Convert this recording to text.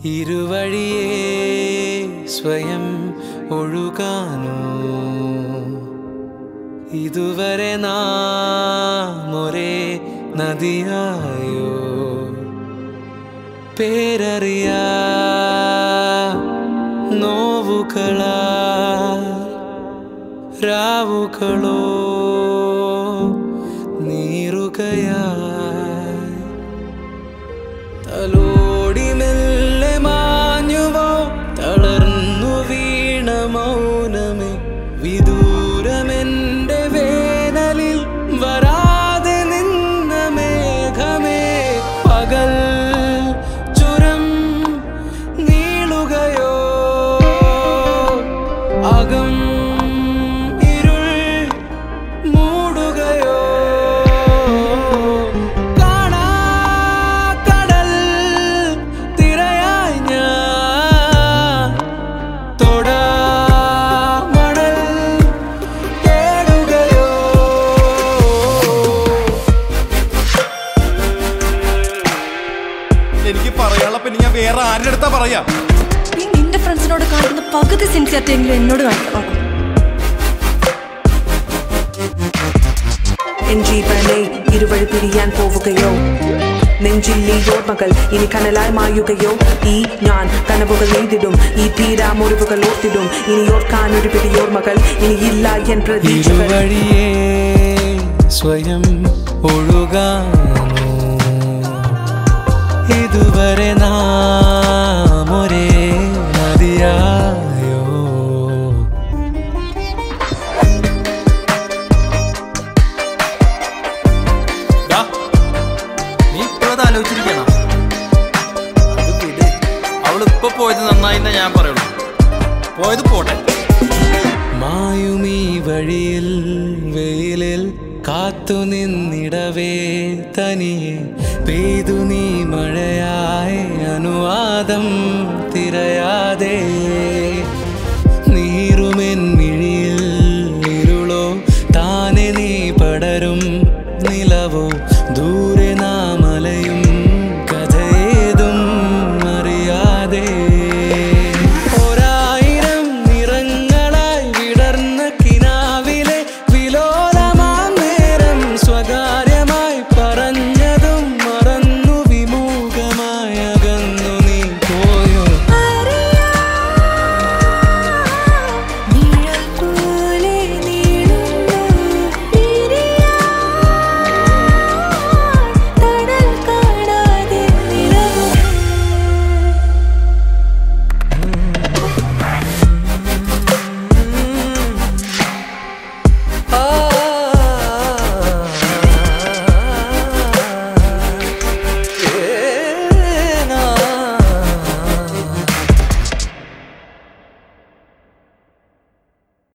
ഇരുവഴിയേ സ്വയം ഒഴുകാനോ ഇതുവരെ നാം ഒരേ നദിയായോ പേരറിയാ നോവുകളാ രാവുകളോ നീറുകയായി തലോടി മെല്ലെ മാഞ്ഞുവോ തളർന്നു വീണ മൗനമേ വിദൂരമെന്റെ വേനലിൽ വരാതെ നിന്ന മേഘമേ പകൽ ചുരം നീളുകയോ അകം ഇരുൾ മൂടുകയോ കാണാ കടൽ തിരയായി ഞാൻ തൊടാ മണൽ തേടുകയോ എനിക്ക് പറയാനുള്ള പിന്നെ ഞാൻ വേറെ ആരുടെ അടുത്താ പറയാ നീ നിന്റെ ഫ്രണ്ട്സിനോട് കാണിക്കുന്ന പകുതി സിൻസിയറിറ്റി എങ്കിലും എന്നോട് കാണിക്കണം എൻ ജീവനെ ഇരുവഴി പിരിയാൻ പോവുകയോ നെഞ്ചില്ലി ഓർമ്മകൾ ഇനി കനലായി മായുകയോ ഈ ഞാൻ കനവുകൾ എഴുതിടും ഈ തീരാ മുറിവുകൾ ഓർത്തിടും ഇനി ഓർക്കാൻ ഒരു പിടി ഓർമ്മകൾ ഇനി ഇല്ല എൻ പ്രതീക്ഷകൾ ഇരുവഴിയേ സ്വയം ഒഴുകാനോ ഇതുവരെ നാം ഒരേ നദിയായോ ഡാ, നീ ഇപ്പോഴത് ആലോചിച്ചിരിക്കണം അത് വിട് അവളിപ്പോ പോയത് നന്നായിന്നേ ഞാൻ പറയുള്ളൂ പോയത് പോട്ടെ മായുമീ വഴിയിൽ വെയിലിൽ കാത്തു നിന്നിടവേ തനിയെ പെയ്തു നീ മഴയായി അനുവാദം തിരയാതെ